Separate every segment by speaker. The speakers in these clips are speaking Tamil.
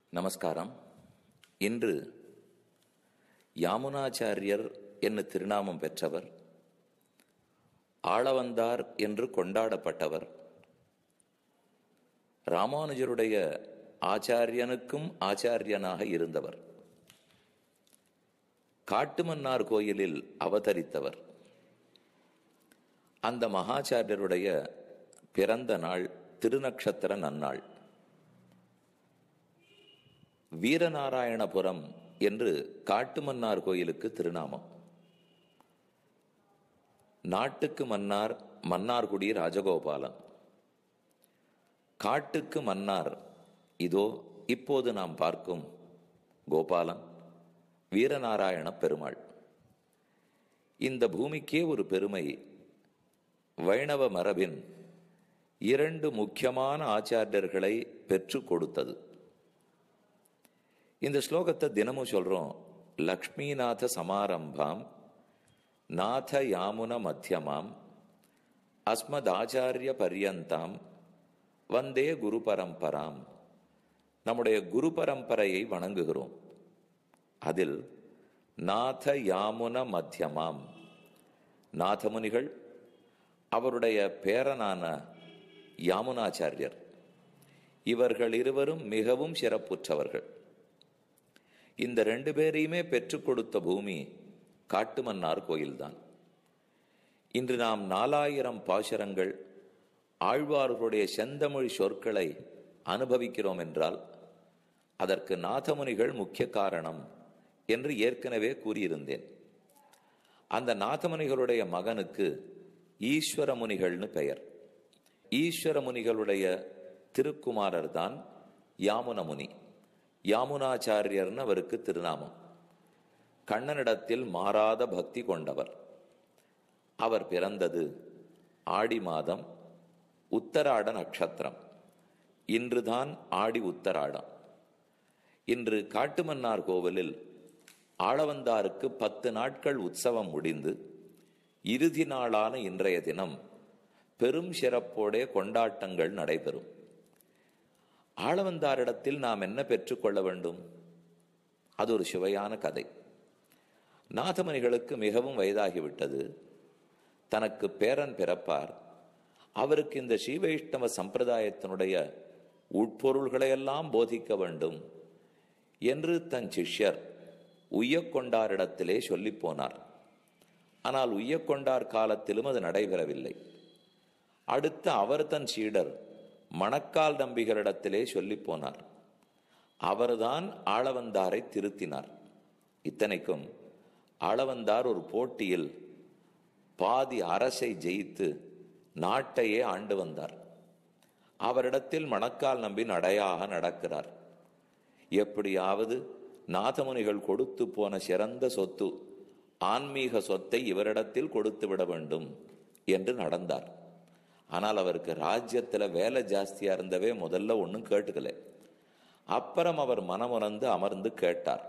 Speaker 1: நமஸ்காரம் இன்று யாமுனாச்சாரியர் என்ன திருநாமம் பெற்றவர் ஆளவந்தார் என்று கொண்டாடப்பட்டவர் ராமானுஜருடைய ஆச்சாரியனுக்கும் ஆச்சாரியனாக இருந்தவர் காட்டுமன்னார் கோயிலில் அவதரித்தவர் அந்த மகாச்சாரியருடைய பிறந்த நாள் திருநக்ஷத்திர நன்னாள் வீரநாராயணபுரம் என்று காட்டுமன்னார் கோயிலுக்கு திருநாமம் நாட்டுக்கு மன்னார் மன்னார்குடி ராஜகோபாலன் காட்டுக்கு மன்னார் இதோ இப்போது நாம் பார்க்கும் கோபாலன் வீரநாராயண பெருமாள் இந்த பூமிக்கே ஒரு பெருமை வைணவ மரபின் இரண்டு முக்கியமான ஆச்சாரியர்களை பெற்று கொடுத்தது இந்த ஸ்லோகத்தை தினமும் சொல்றோம் லக்ஷ்மிநாத சமாரம்பாம் நாத யாமுன மத்தியமாம் அஸ்மத் ஆச்சாரிய பரியந்தாம் வந்தே குரு பரம்பராம் நம்முடைய குரு பரம்பரையை வணங்குகிறோம் அதில் நாத யாமுன மத்தியமாம் நாதமுனிகள் அவருடைய பேரனான யாமுனாச்சாரியர் இவர்கள் இருவரும் மிகவும் சிறப்புற்றவர்கள் இந்த ரெண்டு பேரையுமே பெற்றுக் கொடுத்த பூமி காட்டுமன்னார் கோயில்தான் இன்று நாம் நாலாயிரம் பாசுரங்கள் ஆழ்வார்களுடைய செந்தமிழ் சொற்களை அனுபவிக்கிறோம் என்றால் அதற்கு நாதமுனிகள் முக்கிய காரணம் என்று ஏற்கனவே கூறியிருந்தேன் அந்த நாதமுனிகளுடைய மகனுக்கு ஈஸ்வர முனிகள்னு பெயர் ஈஸ்வர முனிகளுடைய திருக்குமாரர் தான் யாமுனமுனி யாமுனாச்சாரியர்னு அவருக்கு திருநாமம் கண்ணனிடத்தில் மாறாத பக்தி கொண்டவர் அவர் பிறந்தது ஆடி மாதம் உத்தராட நட்சத்திரம் இன்றுதான் ஆடி உத்தராடம் இன்று காட்டுமன்னார் கோவிலில் ஆளவந்தாருக்கு பத்து நாட்கள் உற்சவம் முடிந்து இறுதி நாளான இன்றைய தினம் பெரும் சிறப்போடே கொண்டாட்டங்கள் நடைபெறும் ஆளவந்தாரிடத்தில் நாம் என்ன பெற்றுக்கொள்ள வேண்டும் அது ஒரு சுவையான கதை நாதமணிகளுக்கு மிகவும் வயதாகிவிட்டது தனக்கு பேரன் பிறப்பார் அவருக்கு இந்த ஸ்ரீவைஷ்ணவ சம்பிரதாயத்தினுடைய உட்பொருள்களையெல்லாம் போதிக்க வேண்டும் என்று தன் சிஷ்யர் உய்யக்கொண்டாரிடத்திலே சொல்லி போனார் ஆனால் உய்யக்கொண்டார் காலத்திலும் அது நடைபெறவில்லை அடுத்து அவர் தன் சீடர் மணக்கால் நம்பிகளிடத்திலே சொல்லி போனார் அவர்தான் ஆளவந்தாரை திருத்தினார் இத்தனைக்கும் ஆளவந்தார் ஒரு போட்டியில் பாதி அரசை ஜெயித்து நாட்டையே ஆண்டு வந்தார் அவரிடத்தில் மணக்கால் நம்பி நடையாக நடக்கிறார் எப்படியாவது நாதமுனிகள் கொடுத்து போன சிறந்த சொத்து ஆன்மீக சொத்தை இவரிடத்தில் கொடுத்து விட வேண்டும் என்று நடந்தார் ஆனால் அவருக்கு ராஜ்யத்துல வேலை ஜாஸ்தியா இருந்தவே முதல்ல ஒன்றும் கேட்டுக்கல அப்புறம் அவர் மனமுறந்து அமர்ந்து கேட்டார்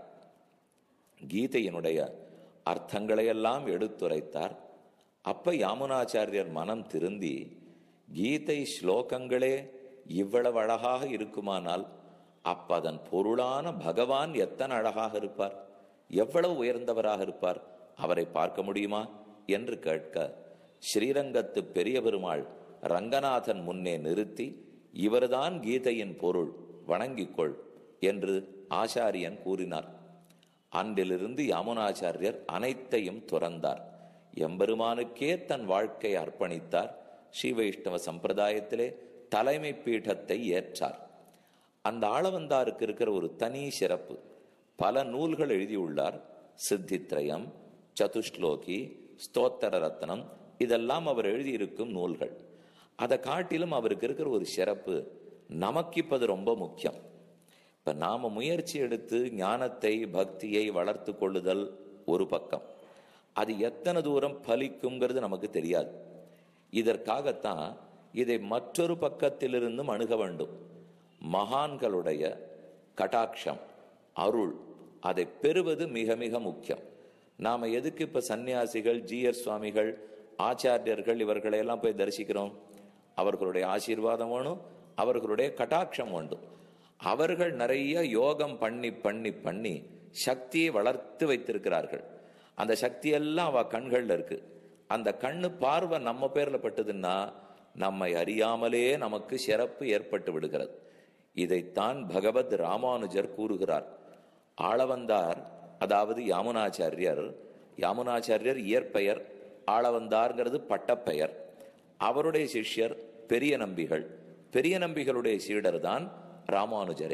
Speaker 1: கீதையினுடைய அர்த்தங்களையெல்லாம் எடுத்துரைத்தார் அப்ப யாமுனாச்சாரியர் மனம் திருந்தி கீதை ஸ்லோகங்களே இவ்வளவு அழகாக இருக்குமானால் அப்ப அதன் பொருளான பகவான் எத்தனை அழகாக இருப்பார் எவ்வளவு உயர்ந்தவராக இருப்பார் அவரை பார்க்க முடியுமா என்று கேட்க ஸ்ரீரங்கத்து பெரிய பெருமாள் ரங்கநாதன் முன்னே நிறுத்தி இவர்தான் கீதையின் பொருள் வணங்கிக்கொள் என்று ஆச்சாரியன் கூறினார் அன்றிலிருந்து யாமுனாச்சாரியர் அனைத்தையும் துறந்தார் எம்பெருமானுக்கே தன் வாழ்க்கை அர்ப்பணித்தார் ஸ்ரீ வைஷ்ணவ சம்பிரதாயத்திலே தலைமை பீഠத்தை ஏற்றார் அந்த ஆளவந்தாருக்கு இருக்கிற ஒரு தனி சிறப்பு பல நூல்கள் எழுதியுள்ளார் சித்தித்ரயம் சதுஷ்லோகி ஸ்தோத்தர ரத்னம் இதெல்லாம் அவர் எழுதியிருக்கும் நூல்கள் அதை காட்டிலும் அவருக்கு இருக்கிற ஒரு சிறப்பு நமக்கு இப்பது ரொம்ப முக்கியம் இப்ப நாம முயற்சி எடுத்து ஞானத்தை பக்தியை வளர்த்து கொள்ளுதல் ஒரு பக்கம் அது எத்தனை தூரம் பலிக்குங்கிறது நமக்கு தெரியாது இதற்காகத்தான் இதை மற்றொரு பக்கத்திலிருந்தும் அணுக வேண்டும் மகான்களுடைய கட்டாட்சம் அருள் அதை பெறுவது மிக மிக முக்கியம் நாம எதுக்கு இப்ப சன்னியாசிகள் ஜிஆர் சுவாமிகள் ஆச்சாரியர்கள் இவர்களையெல்லாம் போய் தரிசிக்கிறோம் அவர்களுடைய ஆசீர்வாதம் வேணும் அவர்களுடைய கட்டாட்சம் வேண்டும் அவர்கள் நிறைய யோகம் பண்ணி பண்ணி பண்ணி சக்தியை வளர்த்து வைத்திருக்கிறார்கள் அந்த சக்தி எல்லாம் அவ கண்கள்ல இருக்கு அந்த கண்ணு பார்வை நம்ம பேர்ல பட்டதுன்னா நம்மை அறியாமலே நமக்கு சிறப்பு ஏற்பட்டு விடுகிறது இதைத்தான் பகவத் ராமானுஜர் கூறுகிறார் ஆளவந்தார் அதாவது யாமுனாச்சாரியர் யாமுனாச்சாரியர் இயற்பெயர் ஆளவந்தார்ங்கிறது பட்டப்பெயர் அவருடைய சிஷ்யர் பெரிய நம்பிகள் பெரிய நம்பிகளுடைய சீடர் தான் ராமானுஜரே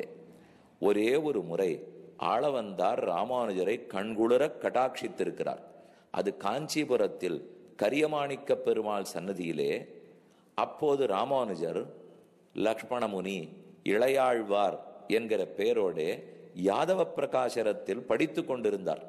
Speaker 1: ஒரே ஒரு முறை ஆளவந்தார் ராமானுஜரை கண்குளிர கட்டாட்சித்திருக்கிறார் அது காஞ்சிபுரத்தில் கரியமாணிக்க பெருமாள் சன்னதியிலே அப்போது ராமானுஜர் லக்ஷ்மணமுனி இளையாழ்வார் என்கிற பெயரோடே யாதவ பிரகாசரத்தில் படித்து கொண்டிருந்தார்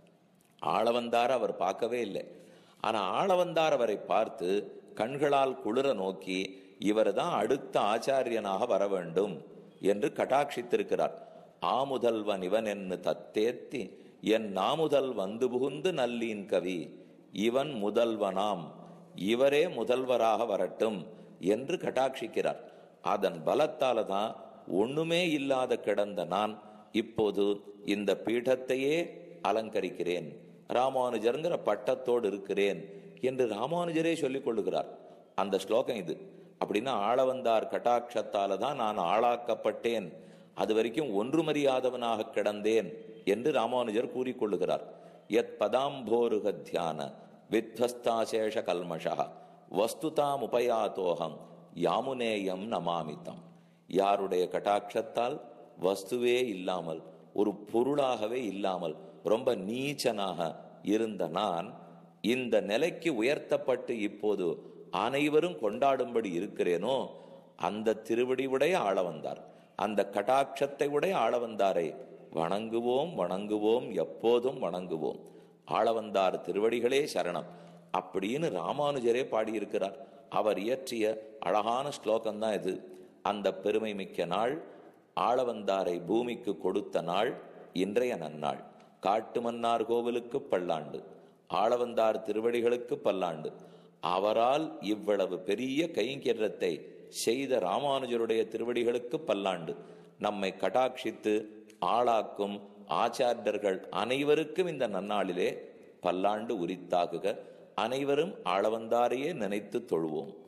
Speaker 1: ஆளவந்தார் அவர் பார்க்கவே இல்லை ஆனா ஆளவந்தார் அவரை பார்த்து கண்களால் குளிர நோக்கி இவர் தான் அடுத்த ஆச்சாரியனாக வர வேண்டும் என்று கட்டாட்சித்திருக்கிறார் ஆமுதல்வன் இவன் என்று தத்தேத்தி என் நாமுதல் வந்து புகுந்து நல்லீன் கவி இவன் முதல்வனாம் இவரே முதல்வராக வரட்டும் என்று கட்டாட்சிக்கிறார் அதன் பலத்தால தான் ஒண்ணுமே இல்லாத கிடந்த நான் இப்போது இந்த பீഠத்தையே அலங்கரிக்கிறேன் ராமானுஜருங்கிற பட்டத்தோடு இருக்கிறேன் என்று ராமானுஜரே சொல்லிக் கொள்ளுகிறார் அந்த ஸ்லோகம் இது அப்படின்னா ஆளவந்தார் கட்டாட்சத்தால தான் நான் ஆளாக்கப்பட்டேன் அது வரைக்கும் ஒன்றுமறியாதவனாக கிடந்தேன் என்று ராமானுஜர் கூறிக்கொள்ளுகிறார் எத் பதாம்போருக தியான வித்வஸ்தாசேஷ கல்மஷா வஸ்துதாம் உபயாத்தோகம் யாமுனேயம் நமாமித்தம் யாருடைய கட்டாட்சத்தால் வஸ்துவே இல்லாமல் ஒரு பொருளாகவே இல்லாமல் ரொம்ப நீச்சனாக இருந்த நான் இந்த நிலைக்கு உயர்த்தப்பட்டு இப்போது அனைவரும் கொண்டாடும்படி இருக்கிறேனோ அந்த திருவடி உடைய ஆள வந்தார் அந்த கட்டாட்சத்தை உடைய ஆள வந்தாரை வணங்குவோம் வணங்குவோம் எப்போதும் வணங்குவோம் ஆளவந்தார் திருவடிகளே சரணம் அப்படின்னு ராமானுஜரே பாடியிருக்கிறார் அவர் இயற்றிய அழகான ஸ்லோகம் தான் இது அந்த பெருமை மிக்க நாள் ஆளவந்தாரை பூமிக்கு கொடுத்த நாள் இன்றைய நன்னாள் காட்டு மன்னார் கோவிலுக்கு பல்லாண்டு ஆளவந்தார் திருவடிகளுக்கு பல்லாண்டு அவரால் இவ்வளவு பெரிய கைங்கரியத்தை செய்த ராமானுஜருடைய திருவடிகளுக்கு பல்லாண்டு நம்மை கடாட்சித்து ஆளாக்கும் ஆச்சாரியர்கள் அனைவருக்கும் இந்த நன்னாளிலே பல்லாண்டு உரித்தாகுக அனைவரும் ஆளவந்தாரையே நினைத்து தொழுவோம்